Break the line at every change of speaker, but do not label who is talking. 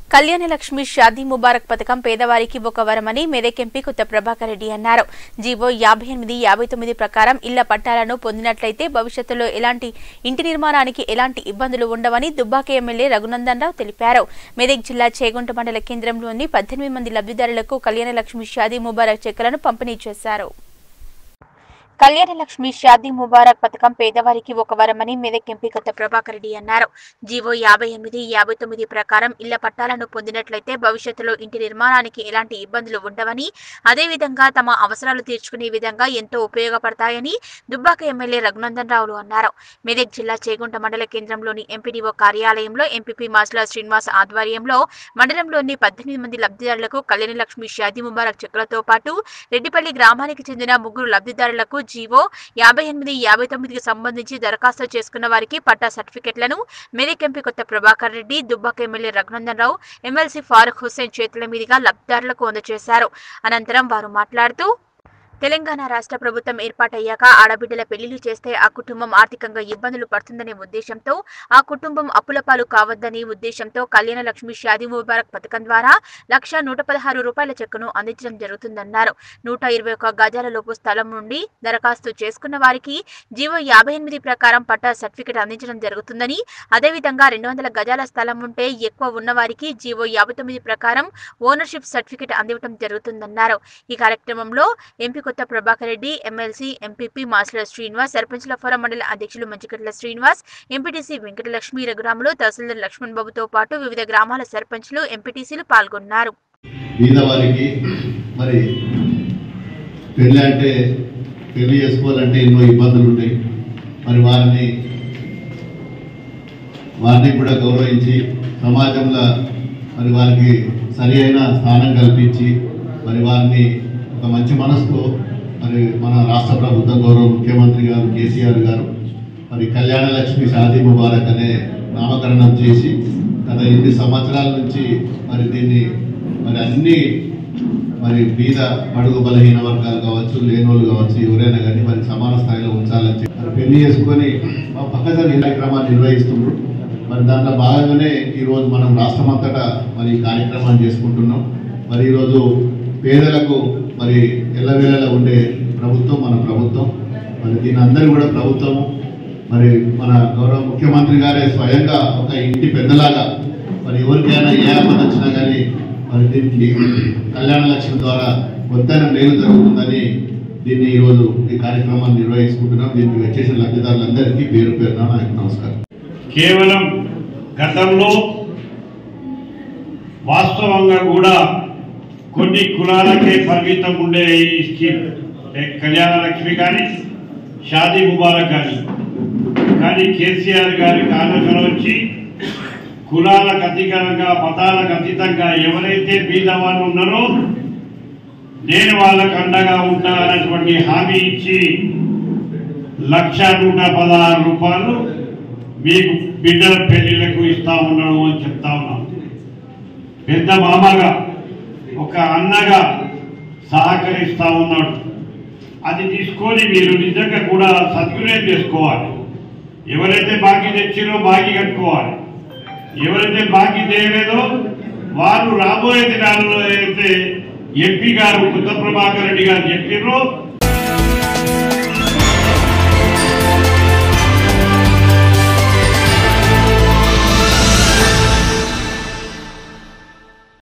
కళ్యాణ లక్ష్మి షాదీ ముబారక్ పథకం పేదవారికి ఒక వరమని మెదక్ ఎంపీ కొత్త ప్రభాకర్ రెడ్డి అన్నారు జీవో యాభై ఎనిమిది యాభై తొమ్మిది ప్రకారం ఇళ్ల పట్టాలను పొందినట్లయితే భవిష్యత్తులో ఎలాంటి ఇంటి నిర్మాణానికి ఎలాంటి ఇబ్బందులు ఉండవని దుబ్బాక ఎమ్మెల్యే రఘునందన్ రావు తెలిపారు మెదక్ జిల్లా చేగుంట మండల కేంద్రంలోని పద్దెనిమిది మంది లబ్ధిదారులకు కళ్యాణ లక్ష్మి షాదీ ముబారక్ చెక్కులను పంపిణీ చేశారు కళ్యాణ లక్ష్మి షాదీ ముబారక్ పథకం పేదవారికి ఒక వరమని మెదక్ ఎంపీ కొత్త ప్రభాకర్ రెడ్డి అన్నారు జీవో యాభై ఎనిమిది యాభై తొమ్మిది ప్రకారం ఇళ్ల పట్టాలను పొందినట్లయితే భవిష్యత్తులో ఇంటి నిర్మాణానికి ఎలాంటి ఇబ్బందులు ఉండవని అదేవిధంగా తమ అవసరాలు తీర్చుకునే విధంగా ఎంతో ఉపయోగపడతాయని దుబ్బాక ఎమ్మెల్యే రఘునందన్ రావులు అన్నారు మెదక్ జిల్లా చేగుంట మండల కేంద్రంలోని ఎంపీడీఓ కార్యాలయంలో ఎంపీపీ మాసుల శ్రీనివాస్ ఆధ్వర్యంలో మండలంలోని పద్దెనిమిది మంది లబ్ధిదారులకు కళ్యాణ లక్ష్మి షాదీ ముబారక్ చెక్కులతో పాటు రెడ్డిపల్లి గ్రామానికి చెందిన ముగ్గురు లబ్ధిదారులకు జీవో యాభై ఎనిమిది యాభై తొమ్మిదికి సంబంధించి దరఖాస్తు చేసుకున్న వారికి పట్టా సర్టిఫికెట్లను Medak MP Kotha Prabhakar Reddy Dubbaka MLA Raghunandan Rao MLC Farooq Hussain చేతుల మీదుగా లబ్ధిదారులకు అందజేశారు అనంతరం వారు మాట్లాడుతూ తెలంగాణ రాష్ట్ర ప్రభుత్వం ఏర్పాటయ్యాక ఆడబిడ్డల పెళ్లిళ్లు చేస్తే ఆ కుటుంబం ఆర్థికంగా ఇబ్బందులు పడుతుందనే ఉద్దేశంతో ఆ కుటుంబం అప్పుల పాలు కావద్దని ఉద్దేశంతో కళ్యాణ లక్ష్మి షాదీ ముబారక్ పథకం ద్వారా లక్ష నూట పదహారు రూపాయల చెక్కును అందించడం జరుగుతుందన్నారు నూట ఇరవై ఒక్క గజాల లోపు స్థలం నుండి దరఖాస్తు చేసుకున్న వారికి జీవో యాభై ఎనిమిది ప్రకారం పట్టా సర్టిఫికెట్ అందించడం జరుగుతుందని అదేవిధంగా రెండు వందల గజాల స్థలం ఉంటే ఎక్కువ ఉన్న వారికి జీవో యాభై తొమ్మిది ప్రకారం ఓనర్షిప్ సర్టిఫికెట్ అందివ్వడం జరుగుతుందన్నారు ఈ కార్యక్రమంలో MP Kotha Prabhakar Reddy MLC MPP Masula Srinivas సర్పంచ్ల ఫోరం మండల అధ్యక్షులు మంచికట్ల శ్రీనివాస్ ఎంపీటీసీ వెంకటలక్ష్మి రఘురాములు తహసీల్దార్ లక్ష్మణ్ బాబుతో పాటు వివిధ గ్రామాల సర్పంచ్లు ఎంపీటీసీలు పాల్గొన్నారు
పేదవారికి మరి పెళ్ళి అంటే పెళ్లి చేసుకోవాలంటే ఎన్నో ఇబ్బందులు ఉంటాయి మరి వారిని వారిని కూడా గౌరవించి సమాజంలో మరి వారికి సరి అయిన స్థానం కల్పించి మరి వారిని ఒక మంచి మనసుతో మరి మన రాష్ట్ర ప్రభుత్వం గౌరవ ముఖ్యమంత్రి గారు కేసీఆర్ గారు మరి కళ్యాణ లక్ష్మి షాదీ ముబారక్ అనే నామకరణం చేసి గత ఎనిమిది సంవత్సరాల నుంచి మరి దీన్ని మరి అన్ని మరి బీద అడుగు బలహీన వర్గాలు కావచ్చు లేనోళ్ళు కావచ్చు ఎవరైనా కానీ మరి సమాన స్థాయిలో ఉంచాలని చెప్పి మరి పెళ్లి చేసుకొని మా పక్కన కార్యక్రమాన్ని నిర్వహిస్తున్నారు మరి దాంట్లో భాగంగానే ఈరోజు మనం రాష్ట్రం అంతటా మరి ఈ కార్యక్రమాన్ని చేసుకుంటున్నాం మరి ఈరోజు పేదలకు మరి ఎల్లవేళలా ఉండే ప్రభుత్వం మన ప్రభుత్వం మరి దీని అందరూ కూడా ప్రభుత్వం మరి మన గౌరవ ముఖ్యమంత్రి గారే స్వయంగా ఒక ఇంటి పెద్దలాగా మరి ఎవరికైనా ఏ ఆపద వచ్చినా కానీ మరి దీనికి కళ్యాణ లక్ష్మి ద్వారా కొత్తైన మేలు జరుగుతుందని దీన్ని ఈరోజు ఈ కార్యక్రమాన్ని నిర్వహించుకుంటున్నాం దీనికి వచ్చేసిన లబ్ధిదారులందరికీ పేరు పేరున నా యొక్క నమస్కారం
కేవలం గతంలో వాస్తవంగా కూడా కొన్ని కులాలకే పరిమితం ఉండే ఈ స్కీమ్ ఏ కళ్యాణ లక్ష్మి కానీ షాదీ ముబారక్ కానీ కానీ కేసీఆర్ గారికి ఆలోచన వచ్చి కులాలకు అతీతంగా మతాలకు అతీతంగా ఎవరైతే బీద వాళ్ళు ఉన్నారో నేను వాళ్ళకు అండగా ఉంటా అనేటువంటి హామీ ఇచ్చి లక్ష నూట పదహారు రూపాయలు మీకు బిడ్డల పెళ్లిళ్లకు ఇస్తా ఉన్నాను అని చెప్తా ఉన్నాం పెద్ద మామగా ఒక అన్నగా సహకరిస్తా ఉన్నాడు అది తీసుకొని మీరు నిజంగా కూడా సద్వినియోగం చేసుకోవాలి ఎవరైతే బాకీ తెచ్చిరో బాకీ కట్టుకోవాలి ఎవరైతే బాకీ చేయలేదో వారు రాబోయే దినాలలో ఏదైతే ఎంపీ గారు కొత్త ప్రభాకర్ రెడ్డి గారు చెప్పిర్రో